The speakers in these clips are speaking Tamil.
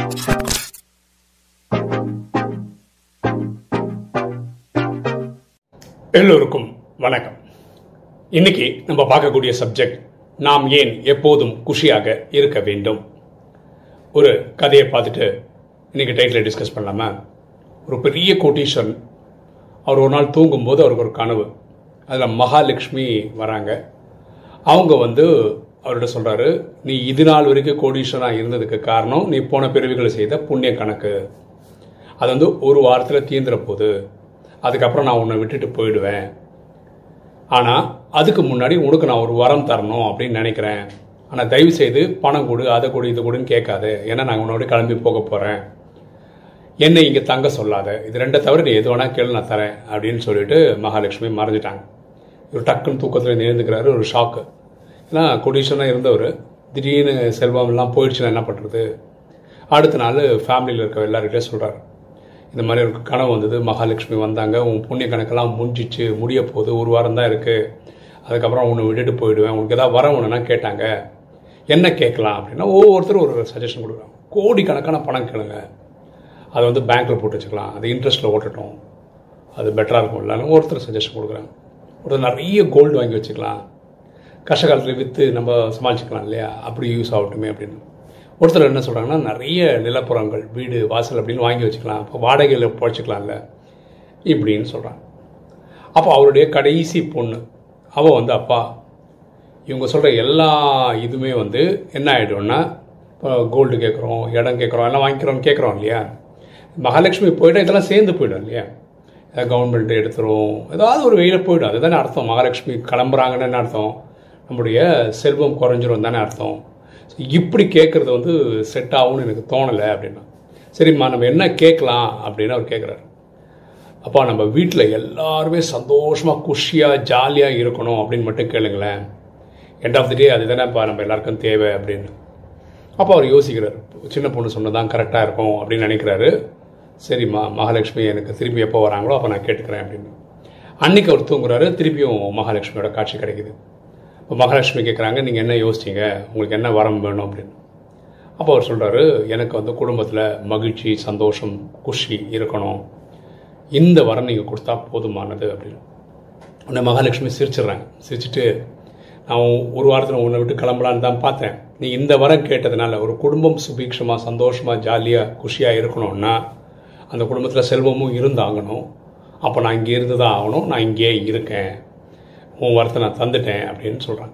எல்லோருக்கும் வணக்கம் இன்னைக்கு நம்ம பார்க்கக்கூடிய சப்ஜெக்ட் நாம் ஏன் எப்போதும் குஷியாக இருக்க வேண்டும் ஒரு கதையை பார்த்துட்டு இன்னைக்கு டைட்டில் டிஸ்கஸ் பண்ணலாமா ஒரு பெரிய கோட்டீஸ்வரன் அவர் ஒரு நாள் தூங்கும்போது அவருக்கு ஒரு கனவு அதில் மகாலட்சுமி வராங்க அவங்க வந்து அவர்கிட்ட சொல்கிறாரு நீ இது நாள் வரைக்கும் கோடீஸ்வரனாக இருந்ததுக்கு காரணம் நீ போன பிறவிகளை செய்த புண்ணிய கணக்கு அது வந்து ஒரு வாரத்தில் தீந்துற போகுது அதுக்கப்புறம் நான் உன்னை விட்டுட்டு போயிடுவேன் ஆனால் அதுக்கு முன்னாடி உனக்கு நான் ஒரு வரம் தரணும் அப்படின்னு நினைக்கிறேன் ஆனால் தயவு செய்து பணம் கொடு அதை கொடு இது கொடுன்னு கேட்காது ஏன்னா நான் உன்னோட கிளம்பி போக போகிறேன் என்னை இங்கே தங்க சொல்லாத இது ரெண்டை தவிர நீ எது வேணால் கேளு நான் தரேன் அப்படின்னு சொல்லிட்டு மகாலட்சுமி மறைஞ்சிட்டாங்க ஒரு டக்குன்னு தூக்கத்தில் எழுந்துக்கிறாரு ஒரு ஷாக்கு ஏன்னா கொடிஷனாக இருந்தவர் திடீர்னு செல்வம்லாம் போயிடுச்சுன்னா என்ன பண்ணுறது அடுத்த நாள் ஃபேமிலியில் இருக்க எல்லார்கிட்டே சொல்கிறார் இந்த மாதிரி ஒரு கனவு வந்தது மகாலட்சுமி வந்தாங்க உன் புண்ணிய கணக்கெல்லாம் முடிஞ்சிச்சு முடிய போகுது ஒரு வாரம் தான் இருக்குது அதுக்கப்புறம் உன்னை விட்டுட்டு போயிடுவேன் உனக்கு ஏதாவது வர ஒன்றுனா கேட்டாங்க என்ன கேட்கலாம் அப்படின்னா ஒவ்வொருத்தரும் ஒரு சஜஷன் கொடுக்குறாங்க கோடிக்கணக்கான பணம் கேளுங்க அதை வந்து பேங்க்கில் போட்டு வச்சுக்கலாம் அது இன்ட்ரெஸ்ட்டில் ஓட்டட்டும் அது பெட்டராக இருக்கும் இல்லைன்னு ஒருத்தர் சஜஷன் கொடுக்குறாங்க ஒருத்தர் நிறைய கோல்டு வாங்கி வச்சுக்கலாம் கஷ்ட காலத்தில் விற்று நம்ம சமாளிச்சுக்கலாம் இல்லையா அப்படி யூஸ் ஆகட்டுமே அப்படின்னு ஒருத்தர் என்ன சொல்கிறாங்கன்னா நிறைய நிலப்புறங்கள் வீடு வாசல் அப்படின்னு வாங்கி வச்சுக்கலாம் இப்போ வாடகையில் பொழைச்சிக்கலாம்ல இப்படின்னு சொல்கிறாங்க அப்போ அவருடைய கடைசி பொண்ணு அவள் வந்து அப்பா இவங்க சொல்கிற எல்லா இதுவுமே வந்து என்ன ஆகிடும்னா இப்போ கோல்டு கேட்குறோம் இடம் கேட்குறோம் எல்லாம் வாங்கிக்கிறோம் கேட்குறோம் இல்லையா மகாலட்சுமி போயிட்டா இதெல்லாம் சேர்ந்து போயிடும் இல்லையா கவர்மெண்ட் எடுத்துரும் ஏதாவது ஒரு வெயில போயிடும் அதுதானே அர்த்தம் மகாலட்சுமி கிளம்புறாங்கன்னு என்ன அர்த்தம் நம்முடைய செல்வம் குறைஞ்சிரும் தானே அர்த்தம் இப்படி கேட்குறது வந்து செட் ஆகும்னு எனக்கு தோணலை அப்படின்னா சரிம்மா நம்ம என்ன கேட்கலாம் அப்படின்னு அவர் கேட்குறாரு அப்பா நம்ம வீட்டில் எல்லாருமே சந்தோஷமாக குஷியாக ஜாலியாக இருக்கணும் அப்படின்னு மட்டும் கேளுங்களேன் எண்ட் ஆஃப் தி டே அது தானேப்பா நம்ம எல்லாருக்கும் தேவை அப்படின்னு அப்போ அவர் யோசிக்கிறார் சின்ன பொண்ணு சொன்னதான் கரெக்டாக இருக்கும் அப்படின்னு நினைக்கிறாரு சரிம்மா மகாலட்சுமி எனக்கு திருப்பி எப்போ வராங்களோ அப்போ நான் கேட்டுக்கிறேன் அப்படின்னு அன்னைக்கு அவர் தூங்குறாரு திருப்பியும் மகாலட்சுமியோட காட்சி கிடைக்குது இப்போ மகாலட்சுமி கேட்குறாங்க நீங்கள் என்ன யோசிச்சிங்க உங்களுக்கு என்ன வரம் வேணும் அப்படின்னு அப்போ அவர் சொல்கிறாரு எனக்கு வந்து குடும்பத்தில் மகிழ்ச்சி சந்தோஷம் குஷி இருக்கணும் இந்த வரம் நீங்கள் கொடுத்தா போதுமானது அப்படின்னு உன்னை மகாலட்சுமி சிரிச்சிடுறாங்க சிரிச்சிட்டு நான் ஒரு வாரத்தில் உன்னை விட்டு கிளம்பலான்னு தான் பார்த்தேன் நீ இந்த வரம் கேட்டதுனால ஒரு குடும்பம் சுபீட்சமாக சந்தோஷமாக ஜாலியாக குஷியாக இருக்கணும்னா அந்த குடும்பத்தில் செல்வமும் இருந்தாங்கணும் அப்போ நான் இங்கே இருந்து தான் ஆகணும் நான் இங்கேயே இருக்கேன் உன் வரத்தை நான் தந்துட்டேன் அப்படின்னு சொல்கிறாங்க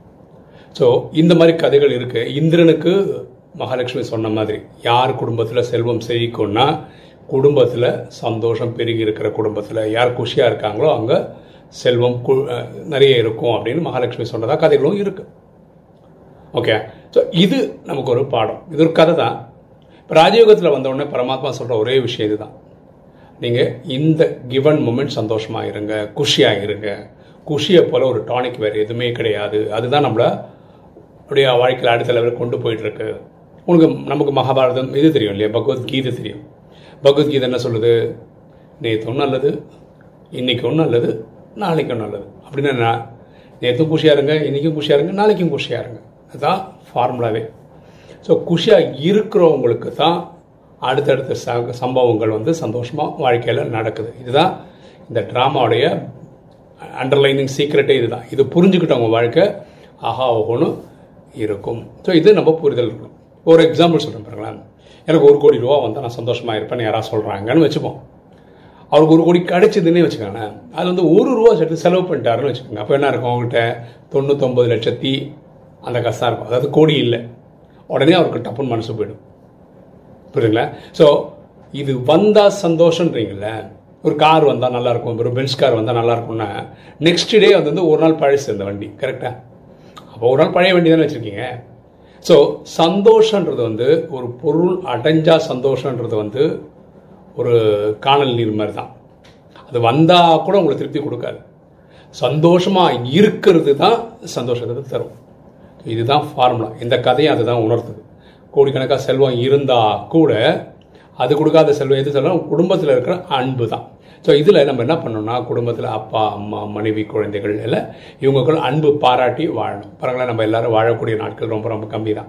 ஸோ இந்த மாதிரி கதைகள் இருக்குது இந்திரனுக்கு மகாலட்சுமி சொன்ன மாதிரி யார் குடும்பத்தில் செல்வம் செழிக்கும்னா குடும்பத்தில் சந்தோஷம் பெருகி இருக்கிற குடும்பத்தில் யார் குஷியாக இருக்காங்களோ அங்கே செல்வம் கு நிறைய இருக்கும் அப்படின்னு மகாலட்சுமி சொன்னதாக கதைகளும் இருக்குது ஓகே ஸோ இது நமக்கு ஒரு பாடம் இது ஒரு கதை தான் இப்போ ராஜயோகத்தில் வந்தவுடனே பரமாத்மா சொல்கிற ஒரே விஷயம் இதுதான் நீங்கள் இந்த கிவன் மூமெண்ட் சந்தோஷமாக இருங்க குஷியாக இருங்க குஷியை போல் ஒரு டானிக் வேறு எதுவுமே கிடையாது அதுதான் நம்மளை அப்படியே வாழ்க்கையில் அடுத்த லெவலில் கொண்டு போயிட்டுருக்கு உனக்கு நமக்கு மகாபாரதம் இது தெரியும் இல்லையா பகவத்கீதை தெரியும் பகவத்கீதை என்ன சொல்லுது நேற்றும் நல்லது இன்றைக்கும் நல்லது நாளைக்கும் நல்லது அப்படின்னு என்ன நேற்றும் குஷியாக இருங்க இன்றைக்கும் குஷியாக இருங்க நாளைக்கும் குஷியாக இருங்க அதுதான் ஃபார்முலாவே ஸோ குஷியாக இருக்கிறவங்களுக்கு தான் அடுத்தடுத்த ச சம்பவங்கள் வந்து சந்தோஷமாக வாழ்க்கையில் நடக்குது இதுதான் இந்த ட்ராமாவுடைய அண்டர்லைனிங் சீக்ரெட்டே இதுதான் இது புரிஞ்சுக்கிட்டவங்க வாழ்க்கை ஆஹா ஓஹோன்னு இருக்கும் ஸோ இது நம்ம புரிதல் இருக்கணும் ஒரு எக்ஸாம்பிள் சொல்கிறேன் பாருங்களேன் எனக்கு ஒரு கோடி ரூபா வந்தால் நான் சந்தோஷமாக இருப்பேன்னு யாராவது சொல்கிறாங்கன்னு வச்சுப்போம் அவருக்கு ஒரு கோடி கிடைச்சதுன்னே வச்சுக்கோங்களேன் அது வந்து ஒரு ரூபா சேர்த்து செலவு பண்ணிட்டாருன்னு வச்சுக்கோங்க அப்போ என்ன இருக்கும் அவங்ககிட்ட தொண்ணூத்தொம்பது லட்சத்தி அந்த காசு தான் இருக்கும் அதாவது கோடி இல்லை உடனே அவருக்கு டப்புன்னு மனசு போயிடும் புரியுதுங்களா ஸோ இது வந்தால் சந்தோஷன்றீங்கள ஒரு கார் வந்தால் நல்லாயிருக்கும் ஒரு பென்ஸ் கார் வந்தால் நல்லா இருக்கும்னா நெக்ஸ்ட் டே அது வந்து ஒரு நாள் பழசு அந்த வண்டி கரெக்டாக அப்போ ஒரு நாள் பழைய வண்டி தானே வச்சுருக்கீங்க ஸோ சந்தோஷன்றது வந்து ஒரு பொருள் அடைஞ்சா சந்தோஷன்றது வந்து ஒரு காணல் நீர் மாதிரி தான் அது வந்தால் கூட உங்களுக்கு திருப்தி கொடுக்காது சந்தோஷமாக இருக்கிறது தான் சந்தோஷத்தை தரும் இதுதான் ஃபார்முலா இந்த கதையை அதுதான் உணர்த்துது கோடிக்கணக்காக செல்வம் இருந்தால் கூட அது கொடுக்காத செல்வம் எது செல்வம் குடும்பத்தில் இருக்கிற அன்பு தான் ஸோ இதில் நம்ம என்ன பண்ணோம்னா குடும்பத்தில் அப்பா அம்மா மனைவி குழந்தைகள் எல்லாம் இவங்களுக்குள்ள அன்பு பாராட்டி வாழணும் பாருங்களேன் நம்ம எல்லாரும் வாழக்கூடிய நாட்கள் ரொம்ப ரொம்ப கம்மி தான்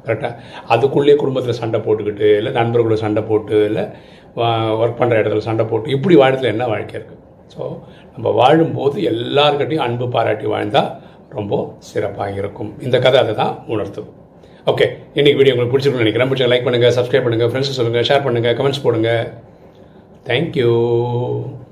கரெக்டாக அதுக்குள்ளேயே குடும்பத்தில் சண்டை போட்டுக்கிட்டு இல்லை நண்பர்களோட சண்டை போட்டு இல்லை ஒர்க் பண்ணுற இடத்துல சண்டை போட்டு இப்படி வாழ்றதுல என்ன வாழ்க்கை இருக்குது ஸோ நம்ம வாழும்போது எல்லாருக்கிட்டையும் அன்பு பாராட்டி வாழ்ந்தால் ரொம்ப சிறப்பாக இருக்கும் இந்த கதை அதை தான் உணர்த்தும் ஓகே இன்னைக்கு வீடியோ உங்களுக்கு பிடிச்சிருக்கும்னு நினைக்கிறேன் பிடிச்ச லைக் பண்ணுங்கள் சப்ஸ்கிரைப் பண்ணுங்கள் ஃப்ரெண்ட்ஸ் சொல்லுங்கள் ஷேர் பண்ணுங்கள் கமெண்ட்ஸ் போடுங்க தேங்க்யூ